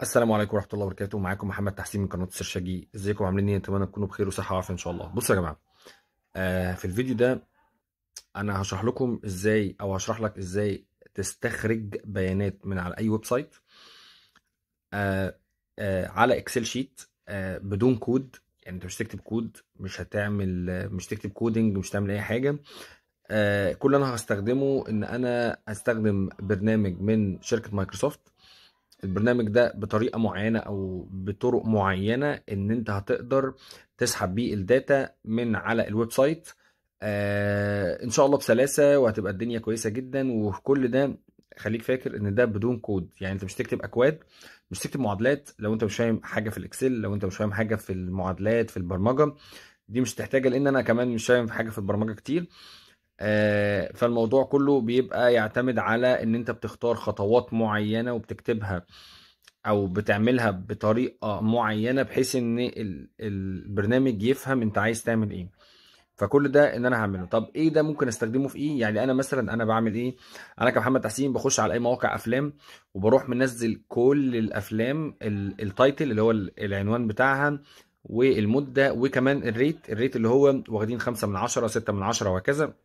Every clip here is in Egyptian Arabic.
السلام عليكم ورحمة الله وبركاته معاكم محمد تحسين من قناة السرشاجي ازيكم عاملين ايه اتمنى تكونوا بخير وصحة وعافية ان شاء الله بصوا يا جماعة آه في الفيديو ده انا هشرح لكم ازاي او هشرح لك ازاي تستخرج بيانات من على اي ويب سايت آه آه على اكسل شيت آه بدون كود يعني انت مش تكتب كود مش هتعمل آه، مش تكتب كودنج مش تعمل اي حاجة آه كل اللي انا هستخدمه ان انا هستخدم برنامج من شركة مايكروسوفت البرنامج ده بطريقه معينه او بطرق معينه ان انت هتقدر تسحب بيه الداتا من على الويب سايت آه ان شاء الله بسلاسه وهتبقى الدنيا كويسه جدا وفي كل ده خليك فاكر ان ده بدون كود يعني انت مش تكتب اكواد مش تكتب معادلات لو انت مش فاهم حاجه في الاكسل لو انت مش فاهم حاجه في المعادلات في البرمجه دي مش تحتاجها لان انا كمان مش فاهم في حاجه في البرمجه كتير آه، فالموضوع كله بيبقى يعتمد على ان انت بتختار خطوات معينة وبتكتبها او بتعملها بطريقة معينة بحيث ان ال- البرنامج يفهم انت عايز تعمل ايه فكل ده ان انا هعمله طب ايه ده ممكن استخدمه في ايه يعني انا مثلا انا بعمل ايه انا كمحمد تحسين بخش على اي مواقع افلام وبروح منزل كل الافلام ال- التايتل اللي هو ال- العنوان بتاعها والمدة وكمان الريت الريت اللي هو واخدين خمسة من عشرة ستة من عشرة وهكذا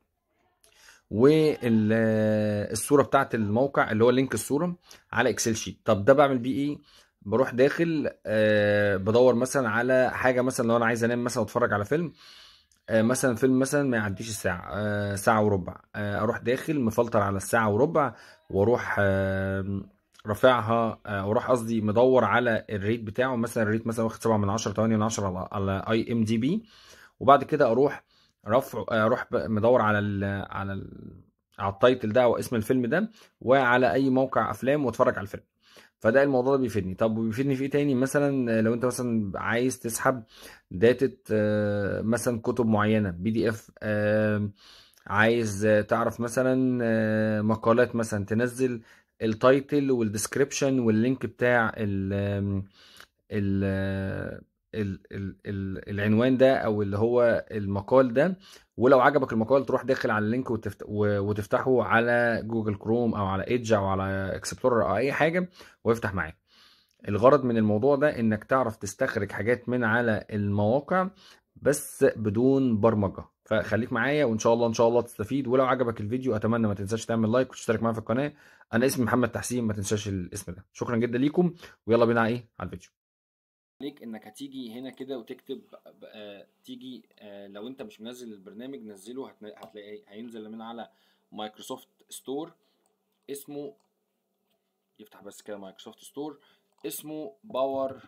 والصوره بتاعت الموقع اللي هو لينك الصوره على اكسل شيت طب ده بعمل بيه ايه بروح داخل آه بدور مثلا على حاجه مثلا لو انا عايز انام مثلا واتفرج على فيلم آه مثلا فيلم مثلا ما يعديش الساعه آه ساعه وربع آه اروح داخل مفلتر على الساعه وربع واروح آه رافعها آه واروح قصدي مدور على الريت بتاعه مثلا الريت مثلا واخد 7 من 10 8 من 10 على على اي ام دي بي وبعد كده اروح رفع اروح ب- مدور على ال على ال على التايتل ده او اسم الفيلم ده وعلى اي موقع افلام واتفرج على الفيلم فده الموضوع ده بيفيدني طب وبيفيدني في ايه تاني مثلا لو انت مثلا عايز تسحب داتا آه، مثلا كتب معينه بي دي اف عايز آه، تعرف مثلا آه، مقالات مثلا تنزل التايتل والديسكريبشن واللينك بتاع ال ال ال ال ال العنوان ده او اللي هو المقال ده ولو عجبك المقال تروح داخل على اللينك وتفت... و- وتفتحه على جوجل كروم او على ايدج او على اكسبلورر او اي حاجه ويفتح معاك الغرض من الموضوع ده انك تعرف تستخرج حاجات من على المواقع بس بدون برمجه فخليك معايا وان شاء الله ان شاء الله تستفيد ولو عجبك الفيديو اتمنى ما تنساش تعمل لايك وتشترك معايا في القناه انا اسمي محمد تحسين ما تنساش الاسم ده شكرا جدا ليكم ويلا بينا على ايه على الفيديو عليك انك هتيجي هنا كده وتكتب آه تيجي آه لو انت مش منزل البرنامج نزله هتنا- هتلاقي هينزل من على مايكروسوفت ستور اسمه يفتح بس كده مايكروسوفت ستور اسمه باور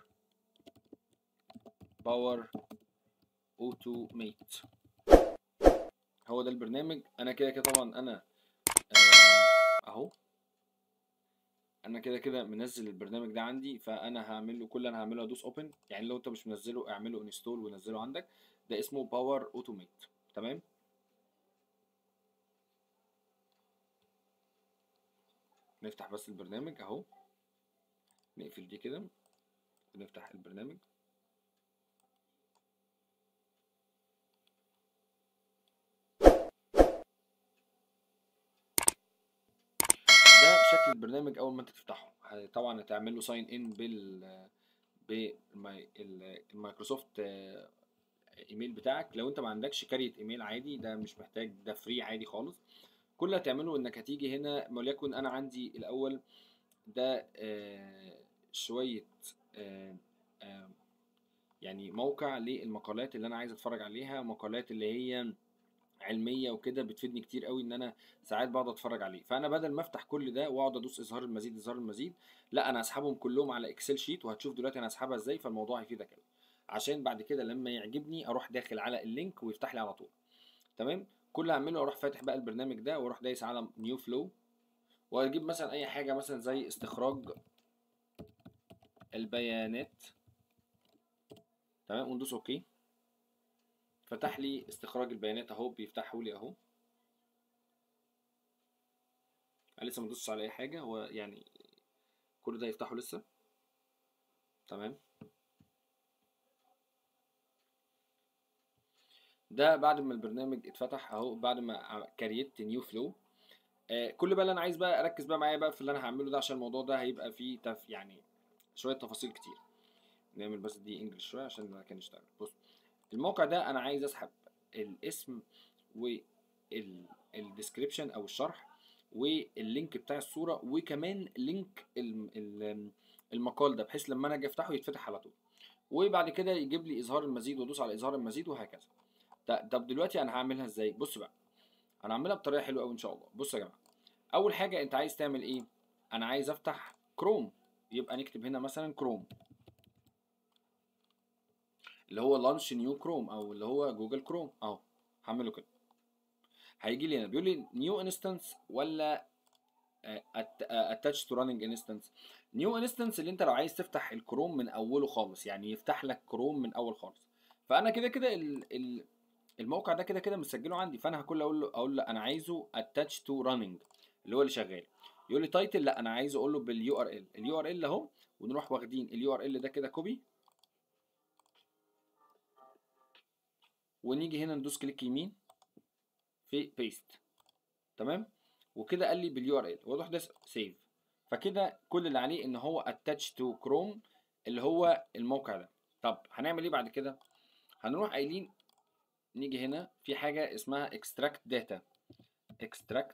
باور اوتوميت هو ده البرنامج انا كده كده طبعا انا آه، اهو انا كده كده منزل البرنامج ده عندي فانا هعمل له كل اللي انا هعمله ادوس اوبن يعني لو انت مش منزله اعمله انستول ونزله عندك ده اسمه باور اوتوميت تمام نفتح بس البرنامج اهو نقفل دي كده ونفتح البرنامج ده شكل البرنامج اول ما انت تفتحه ه- طبعا هتعمل له ساين ان بال بالمايكروسوفت آه، ايميل بتاعك لو انت ما عندكش كارية ايميل عادي ده مش محتاج ده فري عادي خالص كل اللي هتعمله انك هتيجي هنا وليكن انا عندي الاول ده آه، شوية آه، آه، يعني موقع للمقالات اللي انا عايز اتفرج عليها مقالات اللي هي علميه وكده بتفيدني كتير قوي ان انا ساعات بقعد اتفرج عليه فانا بدل ما افتح كل ده واقعد ادوس اظهار المزيد اظهار المزيد لا انا هسحبهم كلهم على اكسل شيت وهتشوف دلوقتي انا هسحبها ازاي فالموضوع هيفيدك قوي عشان بعد كده لما يعجبني اروح داخل على اللينك ويفتح لي على طول تمام كل اللي هعمله اروح فاتح بقى البرنامج ده واروح دايس على نيو فلو واجيب مثلا اي حاجه مثلا زي استخراج البيانات تمام وندوس اوكي فتح لي استخراج البيانات اهو بيفتحه لي اهو انا لسه ما دوستش على اي حاجه هو يعني كل ده يفتحه لسه تمام ده بعد ما البرنامج اتفتح اهو بعد ما كريت نيو فلو آه كل بقى اللي انا عايز بقى اركز بقى معايا بقى في اللي انا هعمله ده عشان الموضوع ده هيبقى فيه تف يعني شويه تفاصيل كتير نعمل بس دي انجلش شويه عشان ما كان يشتغل بص الموقع ده انا عايز اسحب الاسم والديسكريبشن او الشرح واللينك بتاع الصوره وكمان لينك الم- ال- المقال ده بحيث لما انا اجي افتحه يتفتح على طول وبعد كده يجيب لي اظهار المزيد وادوس على اظهار المزيد وهكذا ط- طب دلوقتي انا هعملها ازاي بص بقى انا هعملها بطريقه حلوه قوي ان شاء الله بص يا جماعه اول حاجه انت عايز تعمل ايه انا عايز افتح كروم يبقى نكتب هنا مثلا كروم اللي هو لانش نيو كروم او اللي هو جوجل كروم اهو هعمله كده هيجي لي هنا بيقول لي نيو انستنس ولا اتاتش تو راننج انستنس نيو انستنس اللي انت لو عايز تفتح الكروم من اوله خالص يعني يفتح لك كروم من اول خالص فانا كده كده ال- ال- الموقع ده كده كده مسجله عندي فانا هكون اقول له اقول له انا عايزه اتاتش تو راننج اللي هو اللي شغال يقول لي تايتل لا انا عايز اقول له باليو ار ال اليو ار ال اهو ونروح واخدين اليو ار ال ده كده كوبي ونيجي هنا ندوس كليك يمين في بيست تمام وكده قال لي باليو ار ال واروح ده سيف فكده كل اللي عليه ان هو اتاتش تو كروم اللي هو الموقع ده طب هنعمل ايه بعد كده هنروح قايلين نيجي هنا في حاجه اسمها extract data extract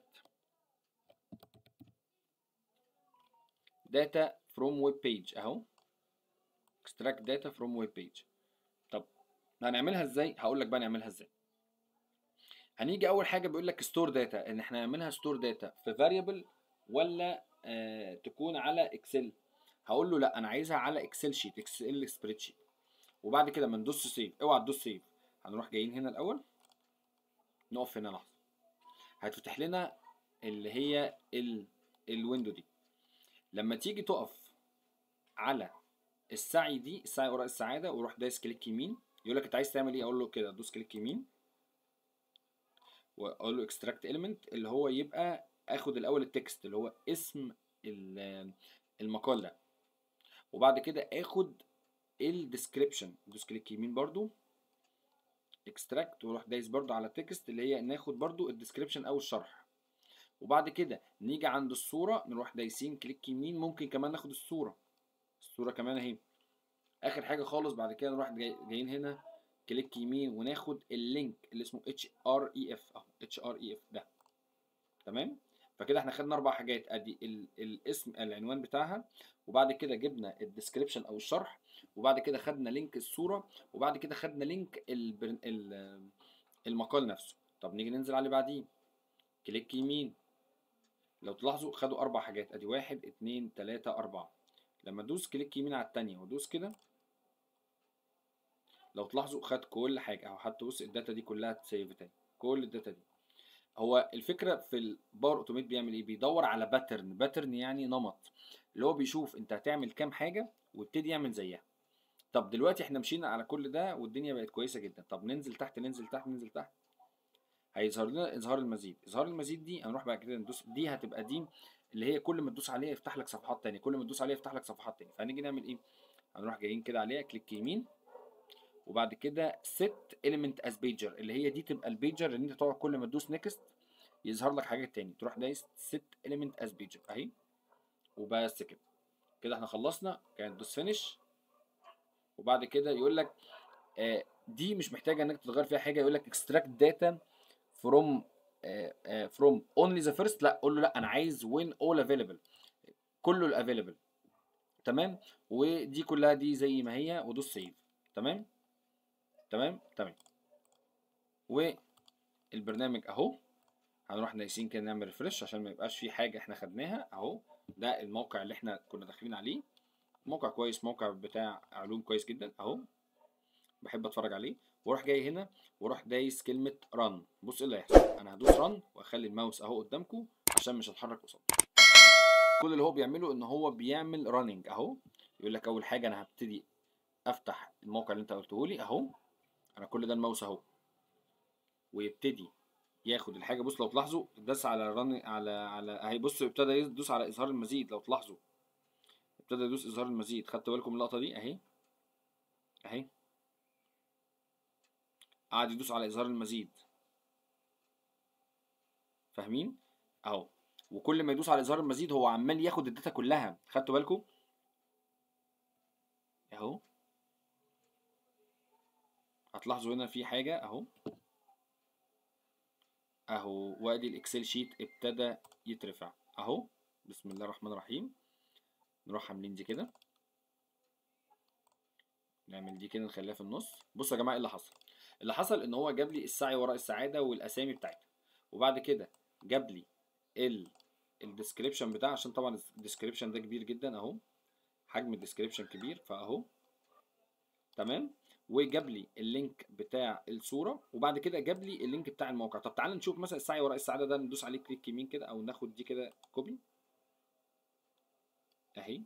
data from web page اهو extract data from web page طب هنعملها ازاي هقول لك بقى نعملها ازاي هنيجي اول حاجه بيقول لك ستور داتا ان احنا نعملها ستور داتا في فاريبل ولا آه تكون على اكسل هقول له لا انا عايزها على اكسل شيت اكسل سبريد شيت وبعد كده ما ندوس سيف اوعى تدوس سيف هنروح جايين هنا الاول نقف هنا لحظه هتفتح لنا اللي هي ال الويندو دي لما تيجي تقف على السعي دي السعي وراء السعاده وروح دايس كليك يمين يقول لك انت عايز تعمل ايه اقول له كده دوس كليك يمين واقول له اكستراكت اليمنت اللي هو يبقى اخد الاول التكست اللي هو اسم ال- المقال ده وبعد كده اخد الديسكريبشن دوس كليك يمين برضو اكستراكت واروح دايس برضو على التكست اللي هي ناخد برضو الديسكريبشن او الشرح وبعد كده نيجي عند الصوره نروح دايسين كليك يمين ممكن كمان ناخد الصوره الصوره كمان اهي اخر حاجه خالص بعد كده نروح جاي- جايين هنا كليك يمين وناخد اللينك اللي اسمه اتش ار اي اف اهو اتش ار اي اف ده تمام فكده احنا خدنا اربع حاجات ادي ال- الاسم العنوان بتاعها وبعد كده جبنا الديسكريبشن او الشرح وبعد كده خدنا لينك الصوره وبعد كده خدنا لينك البرن... ال- المقال نفسه طب نيجي ننزل على اللي بعديه كليك يمين لو تلاحظوا خدوا اربع حاجات ادي واحد اتنين تلاته اربعه لما ادوس كليك يمين على التانية وادوس كده لو تلاحظوا خد كل حاجه اهو حتى بص الداتا دي كلها اتسيف تاني كل الداتا دي هو الفكره في الباور اوتوميت بيعمل ايه بيدور على باترن باترن يعني نمط اللي هو بيشوف انت هتعمل كام حاجه ويبتدي يعمل زيها طب دلوقتي احنا مشينا على كل ده والدنيا بقت كويسه جدا طب ننزل تحت ننزل تحت ننزل تحت هيظهر لنا اظهار المزيد اظهار المزيد دي هنروح بعد كده ندوس دي هتبقى دي اللي هي كل ما تدوس عليها يفتح لك صفحات تانية كل ما تدوس عليها يفتح لك صفحات تانية فهنيجي نعمل ايه هنروح جايين كده عليها كليك يمين وبعد كده set element as pager اللي هي دي تبقى البيجر اللي انت تقعد كل ما تدوس next يظهر لك حاجات تاني تروح دايس set element as pager اهي وبس كده كده احنا خلصنا كانت دوس finish وبعد كده يقول لك آه دي مش محتاجه انك تغير فيها حاجه يقول لك extract data from آه آه from only the first لا قول له لا انا عايز when all available كله الافيلبل تمام ودي كلها دي زي ما هي ودوس سيف تمام تمام تمام والبرنامج اهو هنروح ناقصين كده نعمل ريفرش عشان ما يبقاش في حاجه احنا خدناها اهو ده الموقع اللي احنا كنا داخلين عليه موقع كويس موقع بتاع علوم كويس جدا اهو بحب اتفرج عليه واروح جاي هنا واروح دايس كلمه رن بص ايه اللي هيحصل انا هدوس رن واخلي الماوس اهو قدامكم عشان مش هتحرك قصاد كل اللي هو بيعمله ان هو بيعمل رننج اهو يقول لك اول حاجه انا هبتدي افتح الموقع اللي انت قلته لي اهو انا كل ده الماوس اهو ويبتدي ياخد الحاجه بص لو تلاحظوا داس على رن على على اهي بص ابتدى يدوس على اظهار المزيد لو تلاحظوا ابتدى يدوس اظهار المزيد خدتوا بالكم من اللقطه دي اهي اهي قعد يدوس على اظهار المزيد فاهمين اهو وكل ما يدوس على اظهار المزيد هو عمال ياخد الداتا كلها خدتوا بالكم اهو هتلاحظوا هنا في حاجه اهو اهو وادي الاكسل شيت ابتدى يترفع اهو بسم الله الرحمن الرحيم نروح عاملين دي كده نعمل دي كده نخليها في النص بصوا يا جماعه ايه اللي حصل اللي حصل ان هو جاب لي السعي وراء السعاده والاسامي بتاعتها وبعد كده جاب لي ال الديسكريبشن بتاعها عشان طبعا الديسكريبشن ده كبير جدا اهو حجم الديسكريبشن كبير فاهو تمام وجاب لي اللينك بتاع الصوره وبعد كده جاب لي اللينك بتاع الموقع طب تعال نشوف مثلا السعي وراء السعاده ده ندوس عليه كليك يمين كده او ناخد دي كده كوبي اهي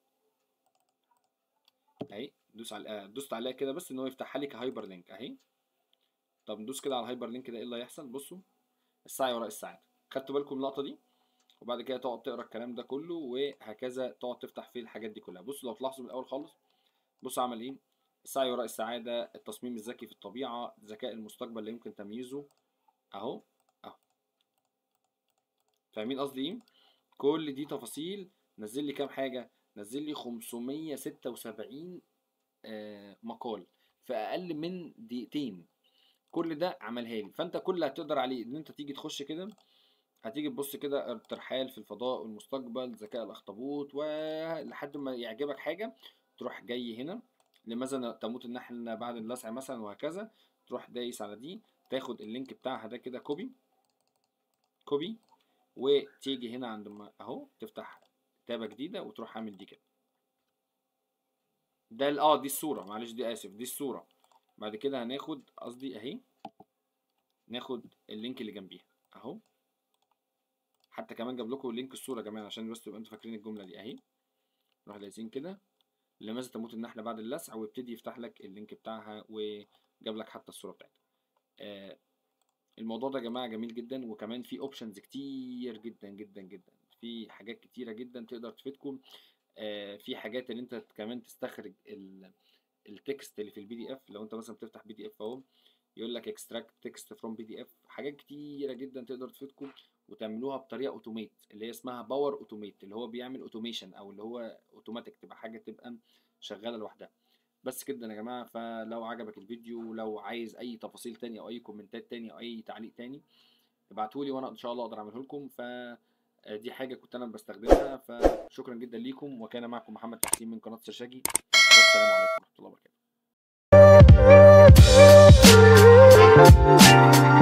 اهي دوس على آه، دوست عليها كده بس ان هو يفتحها لي كهايبر لينك اهي طب ندوس كده على الهايبر لينك ده ايه اللي هيحصل بصوا السعي وراء السعاده خدتوا بالكم من اللقطه دي وبعد كده تقعد تقرا الكلام ده كله وهكذا تقعد تفتح فيه الحاجات دي كلها بصوا لو تلاحظوا من الاول خالص بصوا عمل ايه السعي وراء السعاده التصميم الذكي في الطبيعه ذكاء المستقبل لا يمكن تمييزه اهو اهو فاهمين قصدي ايه كل دي تفاصيل نزل لي كام حاجه نزل لي 576 آه، مقال في اقل من دقيقتين كل ده عملها لي فانت كل اللي هتقدر عليه ان انت تيجي تخش كده هتيجي تبص كده الترحال في الفضاء والمستقبل ذكاء الاخطبوط ولحد ما يعجبك حاجه تروح جاي هنا لماذا تموت النحل بعد اللسع مثلا وهكذا تروح دايس على دي تاخد اللينك بتاعها ده كده كوبي كوبي وتيجي هنا عند ما اهو تفتح تابة جديدة وتروح عامل دي كده ده ال- اه دي الصورة معلش دي اسف دي الصورة بعد كده هناخد قصدي اهي ناخد اللينك اللي جنبيها اهو حتى كمان جاب لكم لينك الصورة يا جماعة عشان بس تبقوا انتوا فاكرين الجملة دي اهي نروح دايسين كده لماذا تموت النحلة بعد اللسع ويبتدي يفتح لك اللينك بتاعها وجاب لك حتى الصورة بتاعتها آه الموضوع ده يا جماعة جميل جدا وكمان في اوبشنز كتير جدا جدا جدا في حاجات كتيرة جدا تقدر تفيدكم آه في حاجات اللي انت كمان تستخرج ال- التكست اللي في البي دي اف لو انت مثلا بتفتح بي دي اف اهو يقول لك اكستراكت تكست فروم بي دي اف حاجات كتيرة جدا تقدر تفيدكم وتعملوها بطريقة اوتوميت اللي هي اسمها باور اوتوميت اللي هو بيعمل اوتوميشن او اللي هو اوتوماتيك تبقى حاجة تبقى شغالة لوحدها بس كده يا جماعة فلو عجبك الفيديو لو عايز اي تفاصيل تانية او اي كومنتات تانية او اي تعليق تاني ابعتولي وانا ان شاء الله اقدر اعمله لكم ف دي حاجة كنت انا بستخدمها فشكرا جدا ليكم وكان معكم محمد تحسين من قناة سرشاجي والسلام عليكم ورحمة الله وبركاته